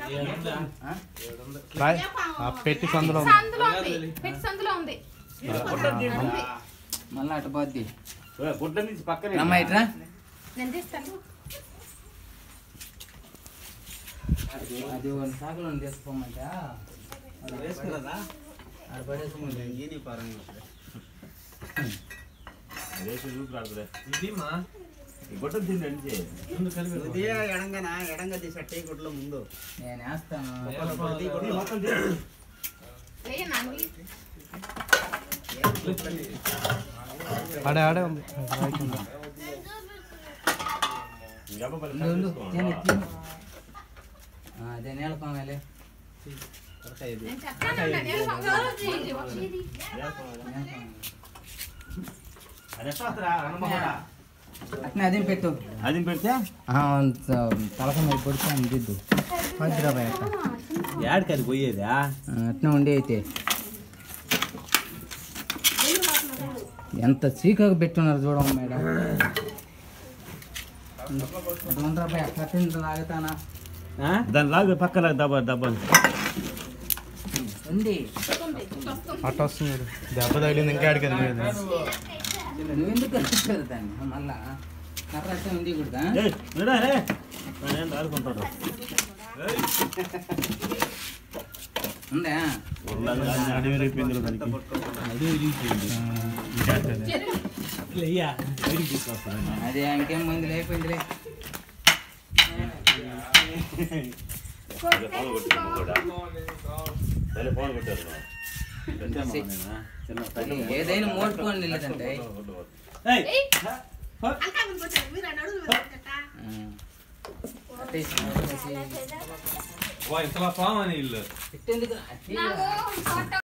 ఆ? రాయ్. ఆ పెట్టి సందులో ఉంది. సందులో ఉంది పెట్టి సందులో ఉంది ఉంది. మళ్ళా అటు పోద్ది గుడ్డ నుంచి పక్కనే రమ్మా ఇట్రా నేను తీస్తాను అది ಒಂದು సాకులు తీసుకోమంట వేసుకున్నదా ఆడ పడేసుకోమంటే ఇంకేని పరంగా రేసు చూపు రాదులే ఇదిమా ఈ గుడ్డ తిండి అంటే ముందు కలిపి ఇదే ఎడంగానా ఎడంగా తీసి అట్టే గుడ్లో ముందు నేను వేస్తాను మొత్తం లేయ నాన్న ఆడే ఆడే ఉంది రాయి కింద. ఇంకమ్మ పది ఉండు, ఉండు. తీసుకో. నేను ఎత్తి. ఆ, అదే నేలకోమలే నేను చెప్తాను నేను సంగతి చేయండి వచ్చేది అది ఎట్లా వస్తుందా అన్నమాట అట్నే అదేం పెట్టు అది పెడితే తలక మీద పొడుస్తాను దిద్దు వద్దురాబాయ్ అట్ట యాడికి అది పోయేదా అట్నే ఉండి అయితే ఎంత చీకగా పెట్టున్నారు చూడమ్మ మేడం అటు ఉండరాబాయ్ అట్లా తింటూ తాగుతానా దాని లాగు పక్కన దబ్బా దబ్బా ఉంది అట్ట వస్తుంది చూడు. దెబ్బ తగిలింది ఇంకా ఆడికి వెళ్ళలేదు నువ్వు ఎందుకు కలుపుతారు దాన్ని మళ్ళా కర్ర ఉంది కూడా ఏయ్, నిడా రే. వాడేం దాడుకుంటాడు ఉందా అడవి రేపింది దానికి ఇంకా అట్లనే. అదే ఇంకేం మంది అయిపోయిందిలే ఫోన్ కొట్టారు కూడా సరే ఫోన్ కొట్టారు అది ఏదైనా మోడుకోండి లేదంటే ఇంతలా పామని ఇల్లు పెట్టేందుకు నాకు ఫోటో